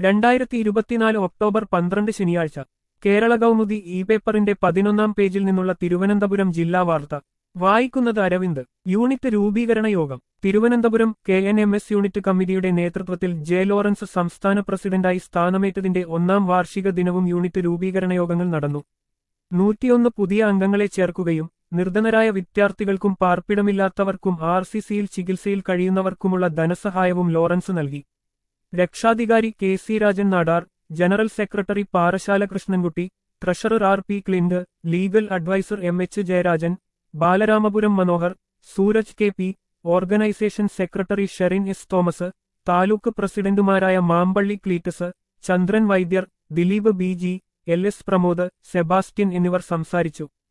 രണ്ടായിരത്തി ഇരുപത്തിനാല് ഒക്ടോബർ പന്ത്രണ്ട് ശനിയാഴ്ച കേരള കൗമുദി ഇ പേപ്പറിന്റെ പതിനൊന്നാം പേജിൽ നിന്നുള്ള തിരുവനന്തപുരം ജില്ലാ വാർത്ത വായിക്കുന്നത് അരവിന്ദ് യൂണിറ്റ് രൂപീകരണ യോഗം Thiruvananthapuram K N M S unit കമ്മിറ്റിയുടെ നേതൃത്വത്തിൽ ജെ ലോറൻസ് സംസ്ഥാന പ്രസിഡന്റായി സ്ഥാനമേറ്റതിന്റെ ഒന്നാം വാർഷിക ദിനവും യൂണിറ്റ് രൂപീകരണ യോഗങ്ങൾ നടന്നു നൂറ്റിയൊന്ന് പുതിയ അംഗങ്ങളെ ചേർക്കുകയും നിർധനരായ വിദ്യാർത്ഥികൾക്കും പാർപ്പിടമില്ലാത്തവർക്കും ആർ സി സിയിൽ ചികിത്സയിൽ കഴിയുന്നവർക്കുമുള്ള ധനസഹായവും ലോറൻസ് നൽകി രക്ഷാധികാരി K C Rajan Nadar general secretary Parassala Krishnankutty treasurer R P Clint legal adviser M H Jayarajan Balaramapuram Manohar Sooraj K P organisation secretary Sherin S Thomas taluk പ്രസിഡന്റുമാരായ Mampally Cletus Chandran Vaidyar Dileep B G L S Pramod Sebastian എന്നിവർ സംസാരിച്ചു